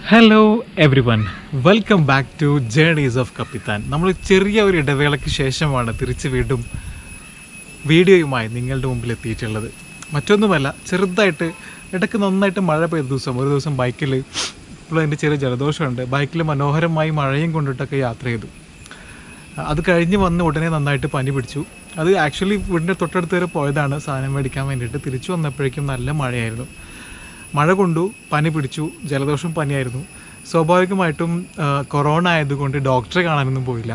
hello everyone welcome back to journeys of കപ്പിത്താൻ നമ്മൾ ചെറിയ ഒരു ഇടവേളയ്ക്ക് ശേഷമാണ് തിരിച്ച് വീണ്ടും വീഡിയോയുമായി നിങ്ങളുടെ മുമ്പിൽ എത്തിയിട്ടുള്ളത് മറ്റൊന്നുമല്ല ചെറുതായിട്ട് ഇടയ്ക്ക് നന്നായിട്ട് മഴ പെയ്ത ദിവസം ഒരു ദിവസം ബൈക്കിൽ ഇപ്പോൾ എൻ്റെ ചെറിയ ജലദോഷമുണ്ട് ബൈക്കിൽ മനോഹരമായി മഴയും കൊണ്ടിട്ടൊക്കെ യാത്ര ചെയ്തു അത് കഴിഞ്ഞ് വന്ന് ഉടനെ നന്നായിട്ട് പനി പിടിച്ചു അത് ആക്ച്വലി വീടിൻ്റെ തൊട്ടടുത്ത് വരെ പോയതാണ് സാധനം മേടിക്കാൻ വേണ്ടിയിട്ട് തിരിച്ചു വന്നപ്പോഴേക്കും നല്ല മഴയായിരുന്നു മഴ കൊണ്ടു പനി പിടിച്ചു ജലദോഷം പനിയായിരുന്നു സ്വാഭാവികമായിട്ടും ആ, കൊറോണ ആയതുകൊണ്ട് ഡോക്ടറെ കാണാനൊന്നും പോയില്ല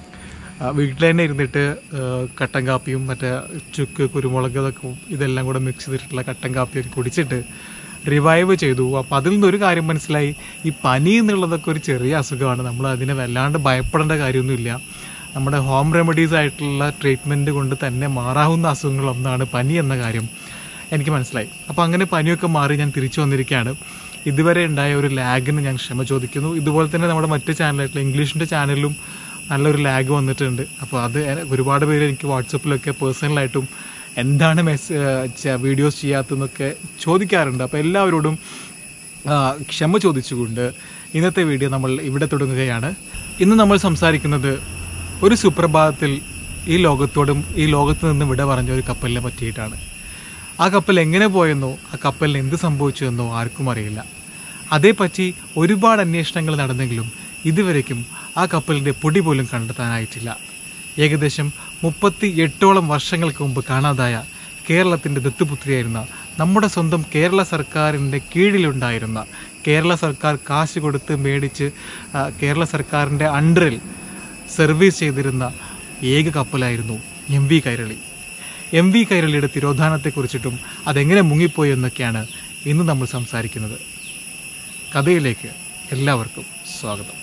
ആ, വീട്ടിൽ തന്നെ ഇരുന്നിട്ട് ആ, കട്ടൻ കാപ്പിയും മറ്റേ ചുക്ക് കുരുമുളക് ഇതൊക്കെ ഇതെല്ലാം കൂടെ മിക്സ് ചെയ്തിട്ടുള്ള കട്ടൻ കാപ്പിയൊക്കെ കുടിച്ചിട്ട് റിവൈവ് ചെയ്തു അപ്പോൾ അതിൽ നിന്നൊരു കാര്യം മനസ്സിലായി ഈ പനി എന്നുള്ളതൊക്കെ ഒരു ചെറിയ അസുഖമാണ് നമ്മൾ അതിനെ വല്ലാണ്ട് ഭയപ്പെടേണ്ട കാര്യമൊന്നുമില്ല നമ്മുടെ ഹോം റെമഡീസ് ആയിട്ടുള്ള ട്രീറ്റ്മെൻറ്റ് കൊണ്ട് തന്നെ മാറാവുന്ന അസുഖങ്ങളൊന്നാണ് പനി എന്ന കാര്യം എനിക്ക് മനസ്സിലായി അപ്പോൾ അങ്ങനെ പനിയൊക്കെ മാറി ഞാൻ തിരിച്ചു വന്നിരിക്കുകയാണ് ഇതുവരെ ഉണ്ടായ ഒരു ലാഗിന് ഞാൻ ക്ഷമ ചോദിക്കുന്നു ഇതുപോലെ തന്നെ നമ്മുടെ മറ്റ് ചാനലായിട്ടുള്ള ഇംഗ്ലീഷിൻ്റെ ചാനലിലും നല്ലൊരു ലാഗ് വന്നിട്ടുണ്ട് അപ്പോൾ അത് എ- ഒരുപാട് പേര് എനിക്ക് വാട്സപ്പിലൊക്കെ പേഴ്സണലായിട്ടും എന്താണ് മെസ്സേജ് വീഡിയോസ് ചെയ്യാത്തതെന്നൊക്കെ ചോദിക്കാറുണ്ട് അപ്പോൾ എല്ലാവരോടും ആ, ക്ഷമ ചോദിച്ചുകൊണ്ട് ഇന്നത്തെ വീഡിയോ നമ്മൾ ഇവിടെ തുടങ്ങുകയാണ് ഇന്ന് നമ്മൾ സംസാരിക്കുന്നത് ഒരു സുപ്രഭാതത്തിൽ ഈ ലോകത്തോടും ഈ ലോകത്ത് നിന്നും വിട പറഞ്ഞ ഒരു കപ്പലിനെ പറ്റിയിട്ടാണ് ആ കപ്പൽ എങ്ങനെ പോയെന്നോ ആ കപ്പലിന് എന്ത് സംഭവിച്ചു എന്നോ ആർക്കും അറിയില്ല അതേപ്പറ്റി ഒരുപാട് അന്വേഷണങ്ങൾ നടന്നെങ്കിലും ഇതുവരേക്കും ആ കപ്പലിൻ്റെ പൊടി പോലും കണ്ടെത്താനായിട്ടില്ല ഏകദേശം മുപ്പത്തി എട്ടോളം വർഷങ്ങൾക്ക് മുമ്പ് കാണാതായ കേരളത്തിൻ്റെ ദത്തുപുത്രിയായിരുന്ന നമ്മുടെ സ്വന്തം കേരള സർക്കാരിൻ്റെ കീഴിലുണ്ടായിരുന്ന കേരള സർക്കാർ കാശ് കൊടുത്ത് മേടിച്ച് ആ, കേരള സർക്കാരിൻ്റെ അണ്ടറിൽ സർവീസ് ചെയ്തിരുന്ന ഏക കപ്പലായിരുന്നു M V Kairali M V കൈരളിയുടെ തിരോധാനത്തെക്കുറിച്ചിട്ടും അതെങ്ങനെ മുങ്ങിപ്പോയി എന്നൊക്കെയാണ് ഇന്ന് നമ്മൾ സംസാരിക്കുന്നത് കഥയിലേക്ക് എല്ലാവർക്കും സ്വാഗതം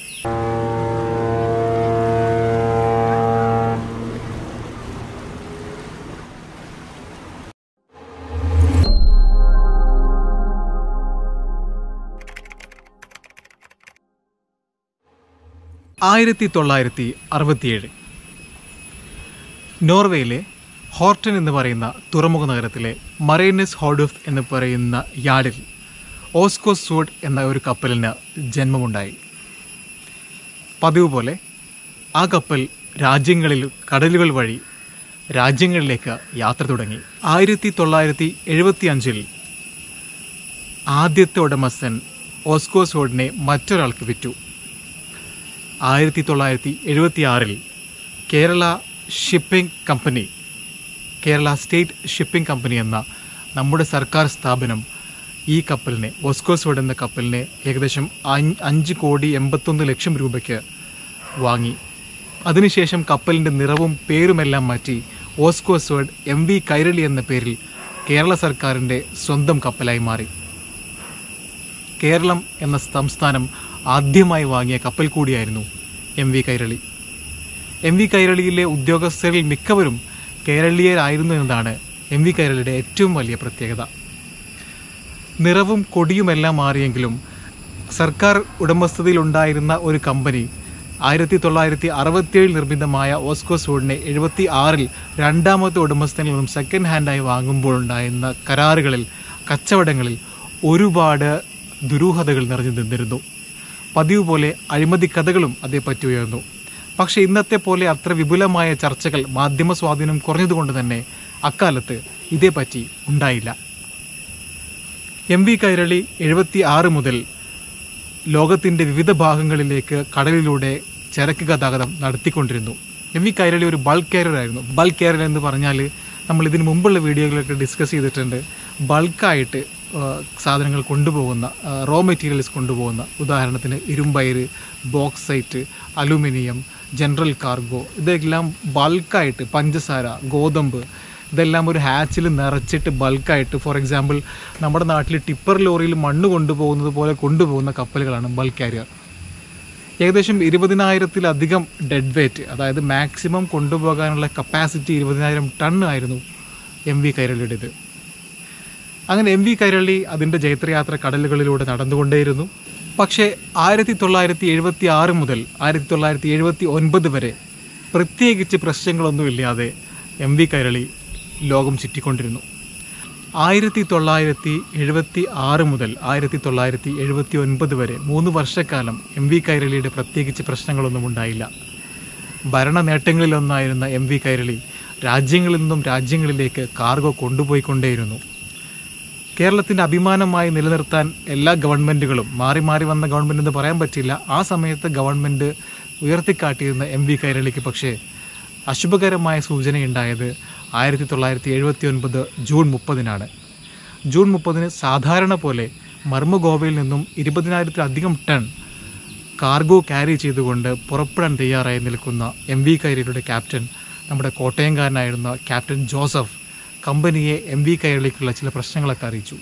ആയിരത്തി തൊള്ളായിരത്തി അറുപത്തിയേഴ് നോർവേയിലെ ഹോർട്ടൺ എന്ന് പറയുന്ന തുറമുഖ നഗരത്തിലെ മറൈനസ് ഹോഡുഫ് എന്ന് പറയുന്ന യാർഡിൽ ഓസ്കോ സൂഡ് എന്ന ഒരു കപ്പലിന് ജന്മമുണ്ടായി പതിവ് പോലെ ആ കപ്പൽ രാജ്യങ്ങളിൽ കടലുകൾ വഴി രാജ്യങ്ങളിലേക്ക് യാത്ര തുടങ്ങി ആയിരത്തി തൊള്ളായിരത്തി എഴുപത്തി അഞ്ചിൽ ആദ്യത്തെ ഉടമസ്ഥൻ ഓസ്കോ സോഡിനെ മറ്റൊരാൾക്ക് വിറ്റു ആയിരത്തി തൊള്ളായിരത്തി എഴുപത്തി ആറിൽ Kerala shipping company Kerala state shipping company എന്ന നമ്മുടെ സർക്കാർ സ്ഥാപനം ഈ കപ്പലിനെ ഓസ്കോസ്വേഡ് എന്ന കപ്പലിനെ ഏകദേശം അഞ്ച് അഞ്ച് കോടി എൺപത്തൊന്ന് ലക്ഷം രൂപയ്ക്ക് വാങ്ങി അതിനുശേഷം കപ്പലിൻ്റെ നിറവും പേരുമെല്ലാം മാറ്റി ഓസ്കോസ്വേഡ് എം വി കൈരളി എന്ന പേരിൽ കേരള സർക്കാരിൻ്റെ സ്വന്തം കപ്പലായി മാറി കേരളം എന്ന സംസ്ഥാനം ആദ്യമായി വാങ്ങിയ കപ്പൽ കൂടിയായിരുന്നു M V Kairali M V കൈരളിയിലെ ഉദ്യോഗസ്ഥരിൽ മിക്കവരും കേരളീയരായിരുന്നു എന്നതാണ് എം വി കൈരളിയുടെ ഏറ്റവും വലിയ പ്രത്യേകത നിറവും കൊടിയുമെല്ലാം മാറിയെങ്കിലും സർക്കാർ ഉടമസ്ഥതയിലുണ്ടായിരുന്ന ഒരു കമ്പനി ആയിരത്തി തൊള്ളായിരത്തി അറുപത്തിയേഴിൽ നിർമ്മിതമായ ഓസ്കോ സൂഡിനെ എഴുപത്തി ആറിൽ രണ്ടാമത്തെ ഉടമസ്ഥനിൽ നിന്നും സെക്കൻഡ് ഹാൻഡായി വാങ്ങുമ്പോഴുണ്ടായിരുന്ന കരാറുകളിൽ കച്ചവടങ്ങളിൽ ഒരുപാട് ദുരൂഹതകൾ നിറഞ്ഞു നിന്നിരുന്നു പതിവ് പോലെ അഴിമതി കഥകളും അതേപ്പറ്റി ഉയർന്നു പക്ഷേ ഇന്നത്തെ പോലെ അത്ര വിപുലമായ ചർച്ചകൾ മാധ്യമ സ്വാധീനം കുറഞ്ഞതുകൊണ്ട് തന്നെ അക്കാലത്ത് ഇതേപ്പറ്റി ഉണ്ടായില്ല എം വി കൈരളി എഴുപത്തി ആറ് മുതൽ ലോകത്തിൻ്റെ വിവിധ ഭാഗങ്ങളിലേക്ക് കടലിലൂടെ ചരക്ക് ഗതാഗതം നടത്തിക്കൊണ്ടിരുന്നു എം വി കൈരളി ഒരു ബൾക്ക് കാരിയർ ആയിരുന്നു ബൾക്ക് കാരിയർ എന്ന് പറഞ്ഞാൽ നമ്മൾ ഇതിന് മുമ്പുള്ള വീഡിയോകളൊക്കെ ഡിസ്കസ് ചെയ്തിട്ടുണ്ട് ബൾക്കായിട്ട് സാധനങ്ങൾ കൊണ്ടുപോകുന്ന റോ മെറ്റീരിയൽസ് കൊണ്ടുപോകുന്ന ഉദാഹരണത്തിന് ഇരുമ്പയിര് ബോക്സൈറ്റ് അലുമിനിയം ജനറൽ കാർഗോ ഇതെല്ലാം ബൾക്കായിട്ട് പഞ്ചസാര ഗോതമ്പ് ഇതെല്ലാം ഒരു ഹാച്ചിൽ നിറച്ചിട്ട് ബൾക്കായിട്ട് ഫോർ എക്സാമ്പിൾ നമ്മുടെ നാട്ടിൽ ടിപ്പർ ലോറിയിൽ മണ്ണ് കൊണ്ടുപോകുന്നത് പോലെ കൊണ്ടുപോകുന്ന കപ്പലുകളാണ് ബൾക്ക് കാരിയർ ഏകദേശം ഇരുപതിനായിരത്തിലധികം ഡെഡ് വെയ്റ്റ് അതായത് മാക്സിമം കൊണ്ടുപോകാനുള്ള കപ്പാസിറ്റി ഇരുപതിനായിരം ടൺ ആയിരുന്നു എം വി കൈരളിയുടേത് അങ്ങനെ എം വി കൈരളി അതിൻ്റെ ജൈത്രയാത്ര കടലുകളിലൂടെ നടന്നുകൊണ്ടേയിരുന്നു പക്ഷേ ആയിരത്തി തൊള്ളായിരത്തി എഴുപത്തി ആറ് മുതൽ ആയിരത്തി തൊള്ളായിരത്തി എഴുപത്തി ഒൻപത് വരെ പ്രത്യേകിച്ച് പ്രശ്നങ്ങളൊന്നുമില്ലാതെ എം വി കൈരളി ലോകം ചുറ്റിക്കൊണ്ടിരുന്നു ആയിരത്തി തൊള്ളായിരത്തി എഴുപത്തി ആറ് മുതൽ ആയിരത്തി തൊള്ളായിരത്തി എഴുപത്തി ഒൻപത് വരെ മൂന്ന് വർഷക്കാലം എം വി കൈരളിയുടെ പ്രത്യേകിച്ച് പ്രശ്നങ്ങളൊന്നും ഉണ്ടായില്ല ഭരണ നേട്ടങ്ങളിലൊന്നായിരുന്ന എം വി കൈരളി രാജ്യങ്ങളിൽ നിന്നും രാജ്യങ്ങളിലേക്ക് കാർഗോ കൊണ്ടുപോയിക്കൊണ്ടേയിരുന്നു കേരളത്തിൻ്റെ അഭിമാനമായി നിലനിർത്താൻ എല്ലാ ഗവൺമെൻറ്റുകളും മാറി മാറി വന്ന ഗവൺമെൻറ് എന്ന് പറയാൻ പറ്റില്ല ആ സമയത്ത് ഗവൺമെൻറ് ഉയർത്തിക്കാട്ടിയിരുന്ന എം വി കൈരളിക്ക് പക്ഷേ അശുഭകരമായ സൂചനയുണ്ടായത് ആയിരത്തി തൊള്ളായിരത്തി എഴുപത്തി ഒൻപത് ജൂൺ മുപ്പതിനാണ് ജൂൺ മുപ്പതിന് സാധാരണ പോലെ മർമ്മഗോവയിൽ നിന്നും ഇരുപതിനായിരത്തിലധികം ടൺ കാർഗോ ക്യാരി ചെയ്തുകൊണ്ട് പുറപ്പെടാൻ തയ്യാറായി നിൽക്കുന്ന എം വി കൈരളിയുടെ ക്യാപ്റ്റൻ നമ്മുടെ കോട്ടയംകാരനായിരുന്ന ക്യാപ്റ്റൻ ജോസഫ് കമ്പനിയെ എം വി കൈരളിക്കുള്ള ചില പ്രശ്നങ്ങളൊക്കെ അറിയിച്ചു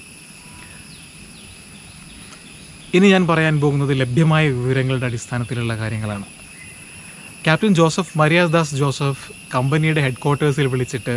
ഇനി ഞാൻ പറയാൻ പോകുന്നത് ലഭ്യമായ വിവരങ്ങളുടെ അടിസ്ഥാനത്തിലുള്ള കാര്യങ്ങളാണ് ക്യാപ്റ്റൻ ജോസഫ് മരിയാദാസ് ജോസഫ് കമ്പനിയുടെ ഹെഡ് ക്വാർട്ടേഴ്സിൽ വിളിച്ചിട്ട്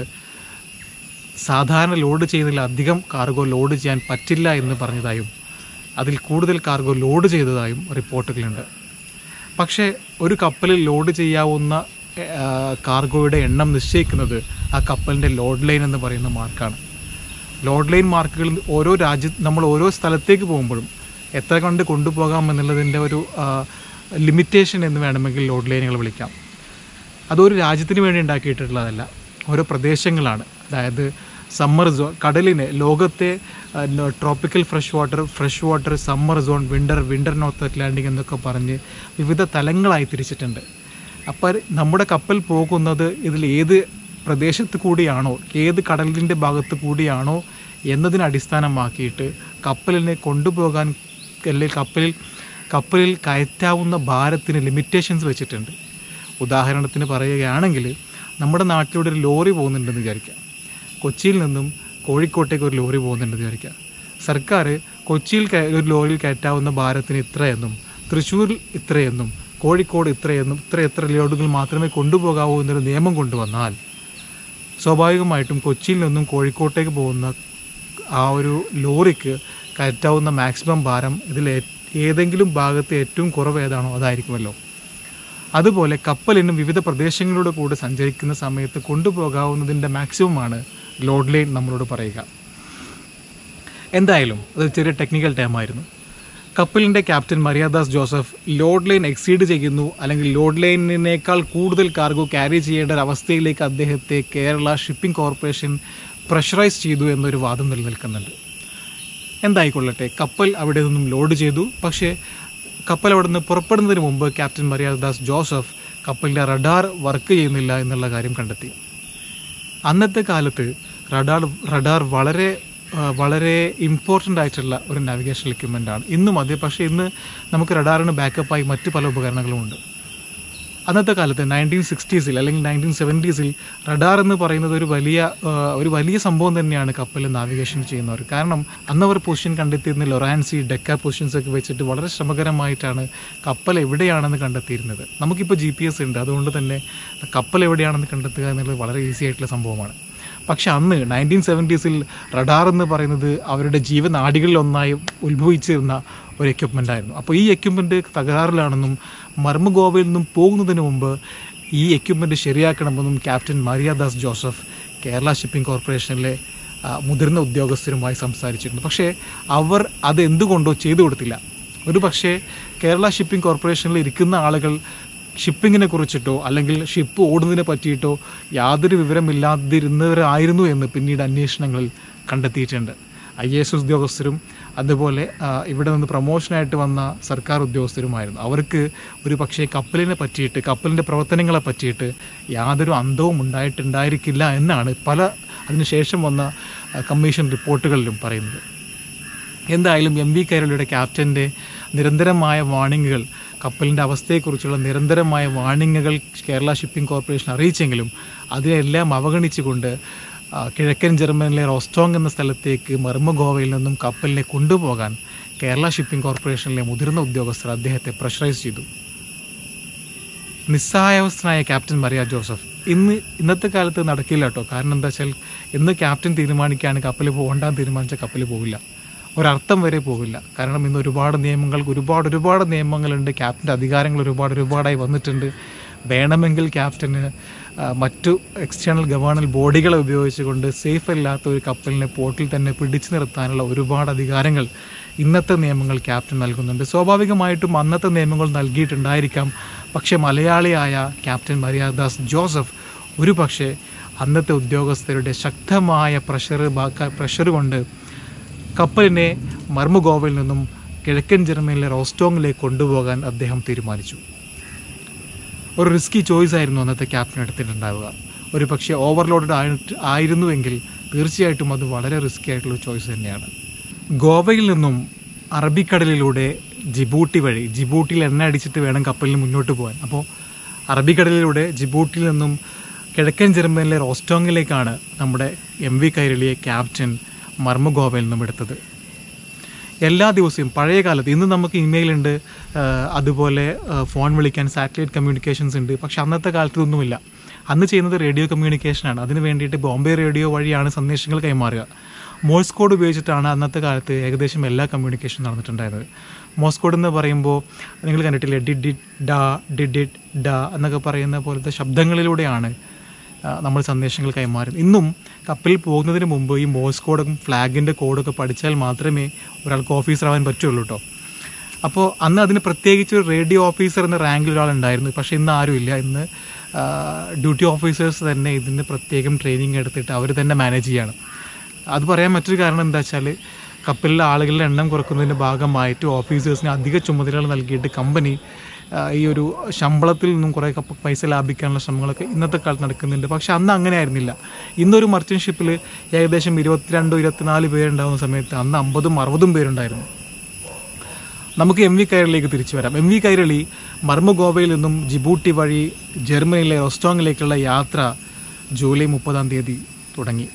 സാധാരണ ലോഡ് ചെയ്യുന്നതിലധികം കാർഗോ ലോഡ് ചെയ്യാൻ പറ്റില്ല എന്ന് പറഞ്ഞതായും അതിൽ കൂടുതൽ കാർഗോ ലോഡ് ചെയ്തതായും റിപ്പോർട്ടുകളുണ്ട് പക്ഷേ ഒരു കപ്പലിൽ ലോഡ് ചെയ്യാവുന്ന ആ, കാർഗോയുടെ എണ്ണം നിശ്ചയിക്കുന്നത് ആ കപ്പലിൻ്റെ ലോഡ് ലൈൻ എന്ന് പറയുന്ന മാർക്കാണ് ലോഡ് ലൈൻ മാർക്കുകൾ ഓരോ രാജ്യ നമ്മൾ ഓരോ സ്ഥലത്തേക്ക് പോകുമ്പോഴും എത്ര കണ്ട് കൊണ്ടുപോകാം എന്നുള്ളതിൻ്റെ ഒരു ലിമിറ്റേഷൻ എന്ന് വേണമെങ്കിൽ ലോഡ് ലൈനുകൾ വിളിക്കാം അതൊരു രാജ്യത്തിന് വേണ്ടി ഉണ്ടാക്കിയിട്ടുള്ളതല്ല ഓരോ പ്രദേശങ്ങളാണ് അതായത് സമ്മർ സോൺ കടലിനെ ലോകത്തെ tropical fresh water fresh water summer zone winter winter north Atlantic എന്നൊക്കെ പറഞ്ഞ് വിവിധ തലങ്ങളായി തിരിച്ചിട്ടുണ്ട് അപ്പോൾ നമ്മുടെ കപ്പൽ പോകുന്നത് ഇതിൽ ഏത് പ്രദേശത്ത് കൂടിയാണോ ഏത് കടലിൻ്റെ ഭാഗത്ത് കൂടിയാണോ എന്നതിനെ അടിസ്ഥാനമാക്കിയിട്ട് കപ്പലിനെ കൊണ്ടുപോകാൻ അല്ലെങ്കിൽ കപ്പലിൽ കപ്പലിൽ കയറ്റാവുന്ന ഭാരത്തിന് ലിമിറ്റേഷൻസ് വെച്ചിട്ടുണ്ട് ഉദാഹരണത്തിന് പറയുകയാണെങ്കിൽ നമ്മുടെ നാട്ടിലൂടെ ഒരു ലോറി പോകുന്നുണ്ടെന്ന് വിചാരിക്കാം കൊച്ചിയിൽ നിന്നും കോഴിക്കോട്ടേക്ക് ഒരു ലോറി പോകുന്നുണ്ടെന്ന് വിചാരിക്കാം സർക്കാർ കൊച്ചിയിൽ കയ- ഒരു ലോറിയിൽ കയറ്റാവുന്ന ഭാരത്തിന് ഇത്രയെന്നും തൃശ്ശൂരിൽ ഇത്രയെന്നും കോഴിക്കോട് ഇത്രയെന്നും ഇത്ര എത്ര ലോഡുകൾ മാത്രമേ കൊണ്ടുപോകാവൂ എന്നൊരു നിയമം കൊണ്ടുവന്നാൽ സ്വാഭാവികമായിട്ടും കൊച്ചിയിൽ നിന്നും കോഴിക്കോട്ടേക്ക് പോകുന്ന ആ ഒരു ലോറിക്ക് കയറ്റാവുന്ന മാക്സിമം ഭാരം ഇതിൽ ഏ- ഏതെങ്കിലും ഭാഗത്ത് ഏറ്റവും കുറവ് ഏതാണോ അതായിരിക്കുമല്ലോ അതുപോലെ കപ്പലിനും വിവിധ പ്രദേശങ്ങളിലൂടെ കൂടെ സഞ്ചരിക്കുന്ന സമയത്ത് കൊണ്ടുപോകാവുന്നതിൻ്റെ മാക്സിമമാണ് ലോഡ് ലൈൻ നമ്മളോട് പറയുക എന്തായാലും അത് ചെറിയ ടെക്നിക്കൽ ടൈമായിരുന്നു കപ്പലിൻ്റെ captain Mariadas Joseph load line exceed ചെയ്യുന്നു അല്ലെങ്കിൽ ലോഡ് ലൈനിനേക്കാൾ കൂടുതൽ കാർഗോ ക്യാരി ചെയ്യേണ്ട ഒരു അവസ്ഥയിലേക്ക് അദ്ദേഹത്തെ കേരള ഷിപ്പിംഗ് കോർപ്പറേഷൻ പ്രഷറൈസ് ചെയ്തു എന്നൊരു വാദം നിലനിൽക്കുന്നുണ്ട് എന്തായിക്കൊള്ളട്ടെ കപ്പൽ അവിടെ നിന്നും ലോഡ് ചെയ്തു പക്ഷേ കപ്പൽ അവിടെ നിന്ന് പുറപ്പെടുന്നതിന് മുമ്പ് ക്യാപ്റ്റൻ മരിയാദാസ് ജോസഫ് കപ്പലിൻ്റെ റഡാർ വർക്ക് ചെയ്യുന്നില്ല എന്നുള്ള കാര്യം കണ്ടെത്തി അന്നത്തെ കാലത്ത് റഡാർ റഡാർ വളരെ ആ, വളരെ ഇമ്പോർട്ടൻ്റ് ആയിട്ടുള്ള ഒരു നാവിഗേഷൻ എക്യുപ്മെൻ്റ് ആണ് ഇന്നും അതെ പക്ഷേ ഇന്ന് നമുക്ക് റഡാറിന് ബാക്കപ്പായി മറ്റ് പല ഉപകരണങ്ങളുമുണ്ട് അന്നത്തെ കാലത്ത് നയൻറ്റീൻ സിക്സ്റ്റീസിൽ അല്ലെങ്കിൽ നയൻറ്റീൻ സെവൻറ്റീസിൽ റഡാർ എന്ന് പറയുന്നത് ഒരു വലിയ ആ, ഒരു വലിയ സംഭവം തന്നെയാണ് കപ്പലിൽ നാവിഗേഷൻ ചെയ്യുന്നവർ കാരണം അന്നവർ പൊസിഷൻ കണ്ടെത്തിയിരുന്ന ലൊറാൻസി ഡെക്ക പൊസിഷൻസ് ഒക്കെ വെച്ചിട്ട് വളരെ ശ്രമകരമായിട്ടാണ് കപ്പൽ എവിടെയാണെന്ന് കണ്ടെത്തിയിരുന്നത് നമുക്കിപ്പോൾ ജി പി എസ് ഉണ്ട് അതുകൊണ്ട് തന്നെ കപ്പൽ എവിടെയാണെന്ന് കണ്ടെത്തുക എന്നുള്ളത് വളരെ ഈസി ആയിട്ടുള്ള സംഭവമാണ് പക്ഷെ അന്ന് നയൻറ്റീൻ സെവൻറ്റീസിൽ റഡാർ എന്ന് പറയുന്നത് അവരുടെ ജീവനാഡികളിൽ ഒന്നായി ഉത്ഭവിച്ചിരുന്ന ഒരു എക്യുപ്മെൻ്റ് ആയിരുന്നു അപ്പോൾ ഈ എക്യുപ്മെൻറ്റ് തകരാറിലാണെന്നും മർമ്മഗോവയിൽ നിന്നും പോകുന്നതിന് മുമ്പ് ഈ എക്യുപ്മെൻറ്റ് ശരിയാക്കണമെന്നും captain Mariadas Joseph Kerala shipping കോർപ്പറേഷനിലെ ആ, മുതിർന്ന ഉദ്യോഗസ്ഥരുമായി സംസാരിച്ചിരുന്നു പക്ഷേ അവർ അത് എന്തുകൊണ്ടോ ചെയ്തു കൊടുത്തില്ല ഒരു പക്ഷേ കേരള ഷിപ്പിംഗ് കോർപ്പറേഷനിൽ ഇരിക്കുന്ന ആളുകൾ ഷിപ്പിങ്ങിനെ കുറിച്ചിട്ടോ അല്ലെങ്കിൽ ഷിപ്പ് ഓടുന്നതിനെ പറ്റിയിട്ടോ യാതൊരു വിവരമില്ലാതിരുന്നവരായിരുന്നു എന്ന് പിന്നീട് അന്വേഷണങ്ങളിൽ കണ്ടെത്തിയിട്ടുണ്ട് ഐ എ എസ് ഉദ്യോഗസ്ഥരും അതുപോലെ ആ, ഇവിടെ നിന്ന് പ്രൊമോഷനായിട്ട് വന്ന സർക്കാർ ഉദ്യോഗസ്ഥരുമായിരുന്നു അവർക്ക് ഒരു പക്ഷേ കപ്പലിനെ പറ്റിയിട്ട് കപ്പലിൻ്റെ പ്രവർത്തനങ്ങളെ പറ്റിയിട്ട് യാതൊരു അന്തവും ഉണ്ടായിട്ടുണ്ടായിരിക്കില്ല എന്നാണ് പല അതിനുശേഷം വന്ന ആ, കമ്മീഷൻ റിപ്പോർട്ടുകളിലും പറയുന്നത് എന്തായാലും എം വി കൈരളിയുടെ ക്യാപ്റ്റൻ്റെ നിരന്തരമായ വാണിങ്ങുകൾ കപ്പലിൻ്റെ അവസ്ഥയെക്കുറിച്ചുള്ള നിരന്തരമായ വാണിങ്ങുകൾ കേരള ഷിപ്പിംഗ് കോർപ്പറേഷൻ അറിയിച്ചെങ്കിലും അതിനെല്ലാം അവഗണിച്ചുകൊണ്ട് ആ, കിഴക്കൻ ജർമ്മനിലെ റോസ്റ്റോങ് എന്ന സ്ഥലത്തേക്ക് മർമ്മഗോവയിൽ നിന്നും കപ്പലിനെ കൊണ്ടുപോകാൻ കേരള ഷിപ്പിംഗ് കോർപ്പറേഷനിലെ മുതിർന്ന ഉദ്യോഗസ്ഥർ അദ്ദേഹത്തെ പ്രഷറൈസ് ചെയ്തു നിസ്സഹായാവസ്ഥനായ ക്യാപ്റ്റൻ മറിയ ജോസഫ് ഇന്ന് ഇന്നത്തെ കാലത്ത് നടക്കില്ല കേട്ടോ കാരണം എന്താ വെച്ചാൽ ഇന്ന് ക്യാപ്റ്റൻ തീരുമാനിക്കുകയാണ് കപ്പലിൽ പോകണ്ടാന്ന് തീരുമാനിച്ച കപ്പലിൽ പോകില്ല ഒരർത്ഥം വരെ പോകില്ല കാരണം ഇന്ന് ഒരുപാട് നിയമങ്ങൾ ഒരുപാട് ഒരുപാട് നിയമങ്ങളുണ്ട് ക്യാപ്റ്റൻ്റെ അധികാരങ്ങൾ ഒരുപാട് ഒരുപാടായി വന്നിട്ടുണ്ട് വേണമെങ്കിൽ ക്യാപ്റ്റന് ആ, മറ്റു എക്സ്റ്റേണൽ ഗവേണൽ ബോഡികളെ ഉപയോഗിച്ചുകൊണ്ട് സേഫ് അല്ലാത്ത ഒരു കപ്പലിനെ പോർട്ടിൽ തന്നെ പിടിച്ചു നിർത്താനുള്ള ഒരുപാട് അധികാരങ്ങൾ ഇന്നത്തെ നിയമങ്ങൾ ക്യാപ്റ്റൻ നൽകുന്നുണ്ട് സ്വാഭാവികമായിട്ടും അന്നത്തെ നിയമങ്ങൾ നൽകിയിട്ടുണ്ടായിരിക്കാം പക്ഷേ മലയാളിയായ ക്യാപ്റ്റൻ മര്യാദാസ് ജോസഫ് ഒരു പക്ഷേ അന്നത്തെ ഉദ്യോഗസ്ഥരുടെ ശക്തമായ പ്രഷർ പ്രഷർ കൊണ്ട് കപ്പലിനെ മർമുഗോവയിൽ നിന്നും കിഴക്കൻ ജർമ്മനിയിലെ റോസ്റ്റോങ്ങിലേക്ക് കൊണ്ടുപോകാൻ അദ്ദേഹം തീരുമാനിച്ചു ഒരു റിസ്കി ചോയ്സ് ആയിരുന്നു അന്നത്തെ ക്യാപ്റ്റൻ എടുത്തിട്ടുണ്ടാവുക ഒരു പക്ഷേ ഓവർലോഡഡ് ആയിട്ട് ആയിരുന്നുവെങ്കിൽ തീർച്ചയായിട്ടും അത് വളരെ റിസ്കി ആയിട്ടുള്ള ചോയ്സ് തന്നെയാണ് ഗോവയിൽ നിന്നും അറബിക്കടലിലൂടെ ജിബൂട്ടി വഴി ജിബൂട്ടിയിൽ എണ്ണ അടിച്ചിട്ട് വേണം കപ്പലിന് മുന്നോട്ട് പോകാൻ അപ്പോൾ അറബിക്കടലിലൂടെ ജിബൂട്ടിയിൽ നിന്നും കിഴക്കൻ ജർമ്മനിലെ റോസ്റ്റോങ്ങിലേക്കാണ് നമ്മുടെ എം വി കൈരളിയെ ക്യാപ്റ്റൻ മർമുഗോവയിൽ നിന്നും എടുത്തത് എല്ലാ ദിവസവും പഴയ കാലത്ത് ഇന്ന് നമുക്ക് ഇമെയിൽ ഉണ്ട് ആ, അതുപോലെ ആ, ഫോൺ വിളിക്കാൻ സാറ്റലൈറ്റ് കമ്മ്യൂണിക്കേഷൻസ് ഉണ്ട് പക്ഷെ അന്നത്തെ കാലത്ത് ഇതൊന്നുമില്ല അന്ന് ചെയ്യുന്നത് റേഡിയോ കമ്മ്യൂണിക്കേഷനാണ് അതിന് വേണ്ടിയിട്ട് ബോംബെ റേഡിയോ വഴിയാണ് സന്ദേശങ്ങൾ കൈമാറുക മോഴ്സ് കോഡ് ഉപയോഗിച്ചിട്ടാണ് അന്നത്തെ കാലത്ത് ഏകദേശം എല്ലാ കമ്മ്യൂണിക്കേഷൻ നടന്നിട്ടുണ്ടായിരുന്നത് മോഴ്സ് കോഡ് എന്ന് പറയുമ്പോൾ നിങ്ങൾ കണ്ടിട്ടില്ലേ ഡി ഡി ഡാ ഡി ഡിഡ് ഡാ എന്നൊക്കെ പറയുന്ന പോലത്തെ ശബ്ദങ്ങളിലൂടെയാണ് ആ, നമ്മൾ സന്ദേശങ്ങൾ കൈമാറും ഇന്നും കപ്പലിൽ പോകുന്നതിന് മുമ്പ് ഈ മോഴ്സ് കോഡും ഫ്ലാഗിൻ്റെ കോഡൊക്കെ പഠിച്ചാൽ മാത്രമേ ഒരാൾക്ക് ഓഫീസർ ആവാൻ പറ്റുള്ളൂ കേട്ടോ അപ്പോൾ അന്ന് അതിന് പ്രത്യേകിച്ച് ഒരു റേഡിയോ ഓഫീസർ എന്ന റാങ്കിൽ ഒരാളുണ്ടായിരുന്നു പക്ഷേ ഇന്ന് ആരുമില്ല ഇന്ന് ഡ്യൂട്ടി ഓഫീസേഴ്സ് തന്നെ ഇതിന് പ്രത്യേകം ട്രെയിനിങ് എടുത്തിട്ട് അവർ തന്നെ മാനേജ് ചെയ്യണം അത് പറയാൻ മറ്റൊരു കാരണം എന്താ വെച്ചാൽ കപ്പലിലെ ആളുകളുടെ എണ്ണം കുറക്കുന്നതിൻ്റെ ഭാഗമായിട്ട് ഓഫീസേഴ്സിന് അധിക ചുമതലകൾ നൽകിയിട്ട് കമ്പനി ആ, ഈ ഒരു ശമ്പളത്തിൽ നിന്നും കുറേ കപ്പ പൈസ ലാഭിക്കാനുള്ള ശ്രമങ്ങളൊക്കെ ഇന്നത്തെ കാലത്ത് നടക്കുന്നുണ്ട് പക്ഷെ അന്ന് അങ്ങനെ ആയിരുന്നില്ല ഇന്നൊരു മർച്ചൻ്റ് ഷിപ്പിൽ ഏകദേശം ഇരുപത്തിരണ്ടോ ഇരുപത്തിനാല് പേരുണ്ടാകുന്ന സമയത്ത് അന്ന് അമ്പതും അറുപതും പേരുണ്ടായിരുന്നു നമുക്ക് എം വി കൈരളിലേക്ക് തിരിച്ചു വരാം എം വി കൈരളി മർമഗോവയിൽ നിന്നും ജിബൂട്ടി വഴി ജർമ്മനിയിലെ റോസ്റ്റോങ്ങിലേക്കുള്ള യാത്ര ജൂലൈ മുപ്പതാം തീയതി തുടങ്ങി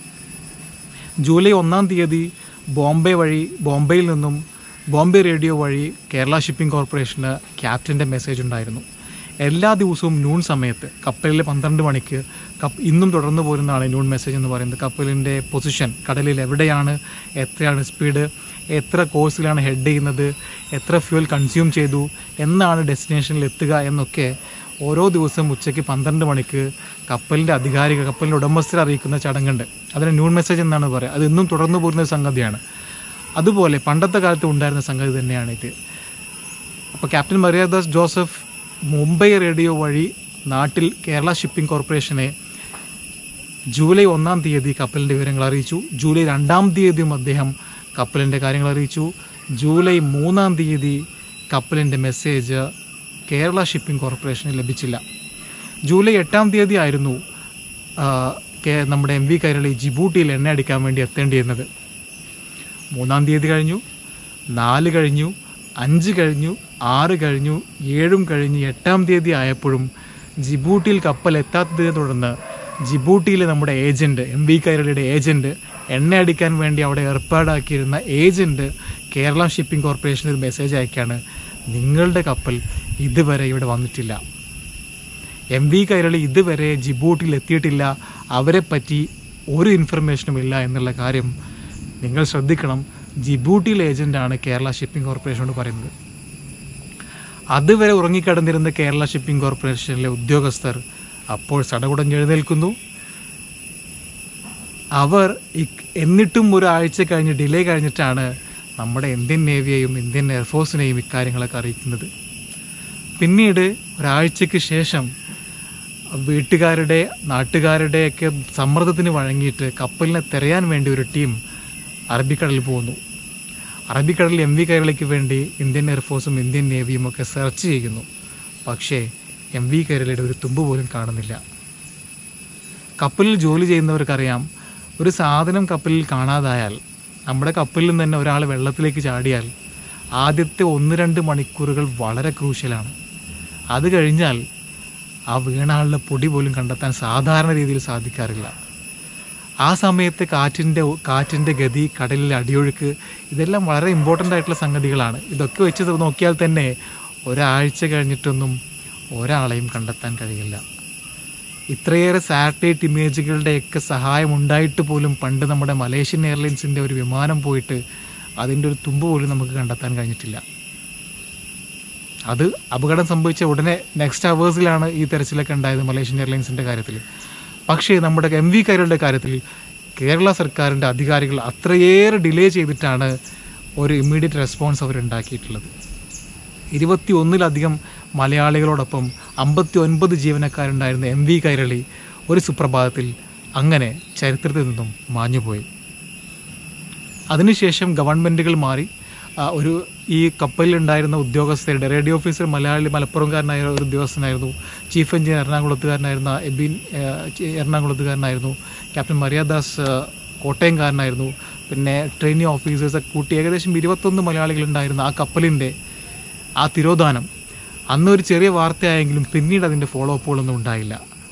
ജൂലൈ ഒന്നാം തീയതി ബോംബെ വഴി ബോംബെയിൽ നിന്നും ബോംബെ റേഡിയോ വഴി കേരള ഷിപ്പിംഗ് കോർപ്പറേഷന് ക്യാപ്റ്റൻ്റെ മെസ്സേജ് ഉണ്ടായിരുന്നു എല്ലാ ദിവസവും നൂൺ സമയത്ത് കപ്പലിൽ പന്ത്രണ്ട് മണിക്ക് കപ്പ് ഇന്നും തുടർന്നു പോരുന്നതാണ് നൂൺ മെസ്സേജ് എന്ന് പറയുന്നത് കപ്പലിൻ്റെ പൊസിഷൻ കടലിൽ എവിടെയാണ് എത്രയാണ് സ്പീഡ് എത്ര കോഴ്സിലാണ് ഹെഡ് ചെയ്യുന്നത് എത്ര ഫ്യൂൽ കൺസ്യൂം ചെയ്തു എന്നാണ് ഡെസ്റ്റിനേഷനിൽ എത്തുക എന്നൊക്കെ ഓരോ ദിവസവും ഉച്ചയ്ക്ക് പന്ത്രണ്ട് മണിക്ക് കപ്പലിൻ്റെ അധികാരികൾ കപ്പലിൻ്റെ ഉടമസ്ഥരെ അറിയിക്കുന്ന ചടങ്ങുണ്ട് അതിന് ന്യൂൺ മെസ്സേജ് എന്നാണ് പറയുക അത് ഇന്നും തുടർന്നു പോരുന്ന ഒരു സംഗതിയാണ് അതുപോലെ പണ്ടത്തെ കാലത്ത് ഉണ്ടായിരുന്ന സംഗതി തന്നെയാണ് ഇത് അപ്പോൾ captain Mariadas Joseph Mumbai radio വഴി നാട്ടിൽ കേരള ഷിപ്പിംഗ് കോർപ്പറേഷനെ ജൂലൈ ഒന്നാം തീയതി കപ്പലിൻ്റെ വിവരങ്ങൾ അറിയിച്ചു ജൂലൈ രണ്ടാം തീയതിയും അദ്ദേഹം കപ്പലിൻ്റെ കാര്യങ്ങൾ അറിയിച്ചു ജൂലൈ മൂന്നാം തീയതി കപ്പലിൻ്റെ മെസ്സേജ് കേരള ഷിപ്പിംഗ് കോർപ്പറേഷന് ലഭിച്ചില്ല ജൂലൈ എട്ടാം തീയതി ആയിരുന്നു ആ, കെ- നമ്മുടെ എം വി കൈരളി ജിബൂട്ടിയിൽ എണ്ണ അടിക്കാൻ വേണ്ടി എത്തേണ്ടിയിരുന്നത് മൂന്നാം തീയതി കഴിഞ്ഞു നാല് കഴിഞ്ഞു അഞ്ച് കഴിഞ്ഞു ആറ് കഴിഞ്ഞു ഏഴും കഴിഞ്ഞ് എട്ടാം തീയതി ആയപ്പോഴും ജിബൂട്ടിയിൽ കപ്പൽ എത്താത്തതിനെ തുടർന്ന് ജിബൂട്ടിയിലെ നമ്മുടെ ഏജൻറ്റ് എം വി കൈരളിയുടെ ഏജൻറ്റ് എണ്ണ അടിക്കാൻ വേണ്ടി അവിടെ ഏർപ്പാടാക്കിയിരുന്ന ഏജൻറ്റ് കേരള ഷിപ്പിംഗ് കോർപ്പറേഷന് ഒരു മെസ്സേജ് അയക്കാണ് നിങ്ങളുടെ കപ്പൽ ഇതുവരെ ഇവിടെ വന്നിട്ടില്ല എം വി കൈരളി ഇതുവരെ ജിബൂട്ടിൽ എത്തിയിട്ടില്ല അവരെ പറ്റി ഒരു ഇൻഫർമേഷനും ഇല്ല എന്നുള്ള കാര്യം നിങ്ങൾ ശ്രദ്ധിക്കണം ജിബൂട്ടിയിലെ ഏജന്റാണ് കേരള ഷിപ്പിംഗ് കോർപ്പറേഷനോട് പറയുന്നത് അതുവരെ ഉറങ്ങിക്കിടന്നിരുന്ന കേരള ഷിപ്പിംഗ് കോർപ്പറേഷനിലെ ഉദ്യോഗസ്ഥർ അപ്പോൾ സടകുടഞ്ഞെഴുന്നേൽക്കുന്നു അവർ ഇ- എന്നിട്ടും ഒരാഴ്ച കഴിഞ്ഞ് ഡിലേ കഴിഞ്ഞിട്ടാണ് നമ്മുടെ ഇന്ത്യൻ നേവിയെയും ഇന്ത്യൻ എയർഫോഴ്സിനെയും ഇക്കാര്യങ്ങളൊക്കെ അറിയിക്കുന്നത് പിന്നീട് ഒരാഴ്ചയ്ക്ക് ശേഷം വീട്ടുകാരുടെ നാട്ടുകാരുടെയൊക്കെ സമ്മർദ്ദത്തിന് വഴങ്ങിയിട്ട് കപ്പലിനെ തിരയാൻ വേണ്ടി ഒരു ടീം അറബിക്കടലിൽ പോകുന്നു അറബിക്കടലിൽ എം വി കൈരളിക്ക് വേണ്ടി ഇന്ത്യൻ എയർഫോഴ്സും ഇന്ത്യൻ നേവിയും ഒക്കെ സെർച്ച് ചെയ്യുന്നു പക്ഷേ എം വി കൈരളിയുടെ ഒരു തുമ്പ് പോലും കാണുന്നില്ല കപ്പലിൽ ജോലി ചെയ്യുന്നവർക്കറിയാം ഒരു സാധനം കപ്പലിൽ കാണാതായാൽ നമ്മുടെ കപ്പലിൽ നിന്ന് തന്നെ ഒരാൾ വെള്ളത്തിലേക്ക് ചാടിയാൽ ആദ്യത്തെ ഒന്ന് രണ്ട് മണിക്കൂറുകൾ വളരെ ക്രൂഷ്യലാണ് അത് കഴിഞ്ഞാൽ ആ വീണ ആളുടെ പൊടി പോലും കണ്ടെത്താൻ സാധാരണ രീതിയിൽ സാധിക്കാറില്ല ആ സമയത്ത് കാറ്റിൻ്റെ കാറ്റിൻ്റെ ഗതി കടലിലെ അടിയൊഴുക്ക് ഇതെല്ലാം വളരെ ഇമ്പോർട്ടൻ്റ് ആയിട്ടുള്ള സംഗതികളാണ് ഇതൊക്കെ വെച്ച് നോക്കിയാൽ തന്നെ ഒരാഴ്ച കഴിഞ്ഞിട്ടൊന്നും ഒരാളെയും കണ്ടെത്താൻ കഴിയില്ല ഇത്രയേറെ സാറ്റലൈറ്റ് ഇമേജുകളുടെയൊക്കെ സഹായം ഉണ്ടായിട്ട് പോലും പണ്ട് നമ്മുടെ മലേഷ്യൻ എയർലൈൻസിൻ്റെ ഒരു വിമാനം പോയിട്ട് അതിൻ്റെ ഒരു തുമ്പ് പോലും നമുക്ക് കണ്ടെത്താൻ കഴിഞ്ഞിട്ടില്ല അത് അപകടം സംഭവിച്ച ഉടനെ നെക്സ്റ്റ് അവേഴ്സിലാണ് ഈ തെരച്ചിലൊക്കെ ഉണ്ടായത് മലേഷ്യൻ എയർലൈൻസിൻ്റെ കാര്യത്തിൽ പക്ഷേ നമ്മുടെ എം വി കൈരളുടെ കാര്യത്തിൽ കേരള സർക്കാരിൻ്റെ അധികാരികൾ അത്രയേറെ ഡിലേ ചെയ്തിട്ടാണ് ഒരു ഇമ്മീഡിയറ്റ് റെസ്പോൺസ് അവരുണ്ടാക്കിയിട്ടുള്ളത് ഇരുപത്തി ഒന്നിലധികം മലയാളികളോടൊപ്പം അമ്പത്തി ഒൻപത് ജീവനക്കാരുണ്ടായിരുന്ന എം വി കൈരളി ഒരു സുപ്രഭാതത്തിൽ അങ്ങനെ ചരിത്രത്തിൽ നിന്നും മാഞ്ഞുപോയി അതിനുശേഷം ഗവൺമെൻറ്റുകൾ മാറി ആ, ഒരു ഈ കപ്പലിലുണ്ടായിരുന്ന ഉദ്യോഗസ്ഥരുടെ റേഡിയോ ഓഫീസർ മലയാളി മലപ്പുറംകാരനായ ഒരു ഉദ്യോഗസ്ഥനായിരുന്നു ചീഫ് എഞ്ചിനീയർ എറണാകുളത്തുകാരനായിരുന്ന എബിൻ ആ, ചി- എറണാകുളത്തുകാരനായിരുന്നു ക്യാപ്റ്റൻ മര്യാദാസ് ആ, കോട്ടയംകാരനായിരുന്നു പിന്നെ ട്രെയിനിങ് ഓഫീസേഴ്സൊക്കെ കൂട്ടി ഏകദേശം ഇരുപത്തൊന്ന് മലയാളികളുണ്ടായിരുന്ന ആ കപ്പലിൻ്റെ ആ തിരോധാനം അന്ന് ഒരു ചെറിയ വാർത്തയായെങ്കിലും പിന്നീട് അതിൻ്റെ ഫോളോ അപ്പുകളൊന്നും ഉണ്ടായില്ല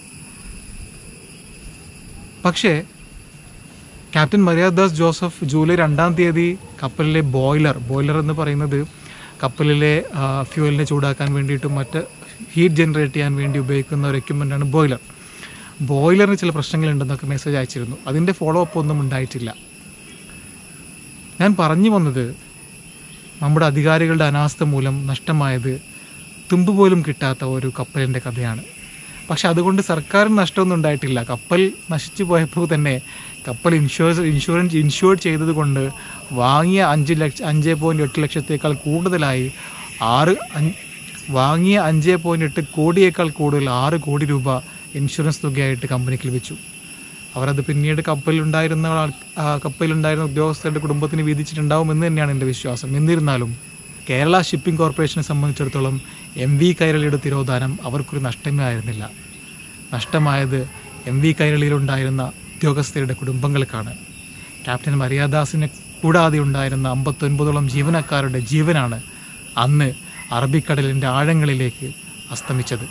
പക്ഷേ ക്യാപ്റ്റൻ മര്യാദാസ് ജോസഫ് ജൂലൈ രണ്ടാം തീയതി കപ്പലിലെ ബോയിലർ ബോയിലർ എന്ന് പറയുന്നത് കപ്പലിലെ ആ, ഫ്യൂവലിനെ ചൂടാക്കാൻ വേണ്ടിയിട്ടും മറ്റ് ഹീറ്റ് ജനറേറ്റ് ചെയ്യാൻ വേണ്ടി ഉപയോഗിക്കുന്ന ഒരു എക്യുപ്മെൻ്റാണ് ബോയിലർ ബോയിലറിന് ചില പ്രശ്നങ്ങളുണ്ടെന്നൊക്കെ മെസ്സേജ് അയച്ചിരുന്നു അതിൻ്റെ ഫോളോ അപ്പ് ഒന്നും ഉണ്ടായിട്ടില്ല ഞാൻ പറഞ്ഞു വന്നത് നമ്മുടെ അധികാരികളുടെ അനാസ്ഥ മൂലം നഷ്ടമായത് തുമ്പ് പോലും കിട്ടാത്ത ഒരു കപ്പലിൻ്റെ കഥയാണ് പക്ഷെ അതുകൊണ്ട് സർക്കാരിന് നഷ്ടമൊന്നും ഉണ്ടായിട്ടില്ല കപ്പൽ നശിച്ചു പോയപ്പോൾ തന്നെ കപ്പൽ ഇൻഷുറൻസ് ഇൻഷുറൻസ് ഇൻഷുർ ചെയ്തത് കൊണ്ട് വാങ്ങിയ അഞ്ച് ലക്ഷ അഞ്ച് പോയിൻറ്റ് എട്ട് ലക്ഷത്തേക്കാൾ കൂടുതലായി ആറ് അഞ്ച് വാങ്ങിയ അഞ്ച് പോയിൻറ്റ് എട്ട് കോടിയേക്കാൾ കൂടുതൽ ആറ് കോടി രൂപ ഇൻഷുറൻസ് തുകയായിട്ട് കമ്പനിക്ക് ലഭിച്ചു അവരത് പിന്നീട് കപ്പലിലുണ്ടായിരുന്ന ആൾ ആ കപ്പലിലുണ്ടായിരുന്ന ഉദ്യോഗസ്ഥരുടെ കുടുംബത്തിന് വീതിച്ചിട്ടുണ്ടാവും എന്ന് തന്നെയാണ് എൻ്റെ വിശ്വാസം എന്നിരുന്നാലും കേരള ഷിപ്പിംഗ് കോർപ്പറേഷനെ സംബന്ധിച്ചിടത്തോളം എം വി കൈരളിയുടെ തിരോധാനം അവർക്കൊരു നഷ്ടമേ ആയിരുന്നില്ല നഷ്ടമായത് എം വി കൈരളിയിലുണ്ടായിരുന്ന ഉദ്യോഗസ്ഥരുടെ കുടുംബങ്ങൾക്കാണ് ക്യാപ്റ്റൻ മര്യാദാസിനെ കൂടാതെ ഉണ്ടായിരുന്ന അമ്പത്തൊൻപതോളം ജീവനക്കാരുടെ ജീവനാണ് അന്ന് അറബിക്കടലിൻ്റെ ആഴങ്ങളിലേക്ക് അസ്തമിച്ചത്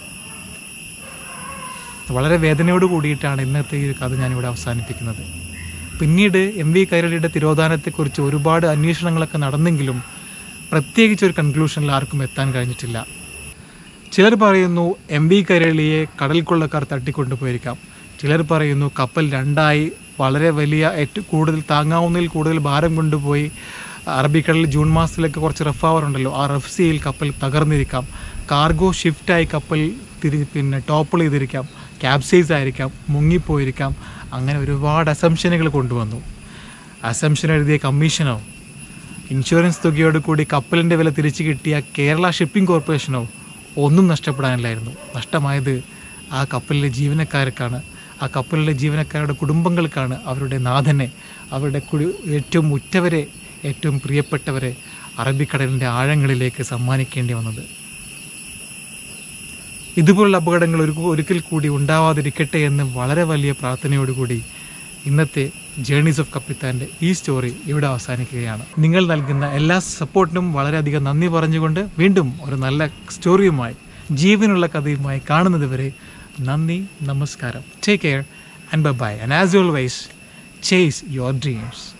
വളരെ വേദനയോട് കൂടിയിട്ടാണ് ഇന്നത്തെ ഈ ഒരു കഥ ഞാനിവിടെ അവസാനിപ്പിക്കുന്നത് പിന്നീട് എം വി കൈരളിയുടെ തിരോധാനത്തെക്കുറിച്ച് ഒരുപാട് അന്വേഷണങ്ങളൊക്കെ നടന്നെങ്കിലും പ്രത്യേകിച്ച് ഒരു കൺക്ലൂഷനിൽ ആർക്കും എത്താൻ കഴിഞ്ഞിട്ടില്ല ചിലർ പറയുന്നു എം വി കൈരളിയെ കടൽ കൊള്ളക്കാർ തട്ടിക്കൊണ്ടുപോയിരിക്കാം ചിലർ പറയുന്നു കപ്പൽ രണ്ടായി വളരെ വലിയ ഏറ്റവും കൂടുതൽ താങ്ങാവുന്നതിൽ കൂടുതൽ ഭാരം കൊണ്ടുപോയി അറബിക്കടലിൽ ജൂൺ മാസത്തിലൊക്കെ കുറച്ച് റഫ് അവർ ഉണ്ടല്ലോ ആ റഫ് സിയിൽ കപ്പൽ തകർന്നിരിക്കാം കാർഗോ ഷിഫ്റ്റായി കപ്പൽ തിരി പിന്നെ ടോപ്പിൾ ചെയ്തിരിക്കാം ക്യാപ്സൈസ് ആയിരിക്കാം മുങ്ങിപ്പോയിരിക്കാം അങ്ങനെ ഒരുപാട് അസംഷനുകൾ കൊണ്ടുവന്നു അസംഷൻ എഴുതിയ കമ്മീഷനോ ഇൻഷുറൻസ് തുകയോട് കൂടി കപ്പലിൻ്റെ വില തിരിച്ചു കിട്ടിയ കേരള ഷിപ്പിംഗ് കോർപ്പറേഷനോ ഒന്നും നഷ്ടപ്പെടാനില്ലായിരുന്നു നഷ്ടമായത് ആ കപ്പലിലെ ജീവനക്കാർക്കാണ് ആ കപ്പലിലെ ജീവനക്കാരുടെ കുടുംബങ്ങൾക്കാണ് അവരുടെ നാഥനെ അവരുടെ കുടി ഏറ്റവും ഉറ്റവരെ ഏറ്റവും പ്രിയപ്പെട്ടവരെ അറബിക്കടലിൻ്റെ ആഴങ്ങളിലേക്ക് സമ്മാനിക്കേണ്ടി വന്നത് ഇതുപോലുള്ള അപകടങ്ങൾ ഒരു ഒരിക്കൽ കൂടി ഉണ്ടാവാതിരിക്കട്ടെ എന്ന് വളരെ വലിയ പ്രാർത്ഥനയോടുകൂടി ഇന്നത്തെ ജേണീസ് ഓഫ് കപ്പിത്താൻ്റെ ഈ സ്റ്റോറി ഇവിടെ അവസാനിക്കുകയാണ് നിങ്ങൾ നൽകുന്ന എല്ലാ സപ്പോർട്ടിനും വളരെയധികം നന്ദി പറഞ്ഞുകൊണ്ട് വീണ്ടും ഒരു നല്ല സ്റ്റോറിയുമായി ജീവനുള്ള കഥയുമായി കാണുന്നത് വരെ നന്ദി നമസ്കാരം take care and bye bye and as always chase your dreams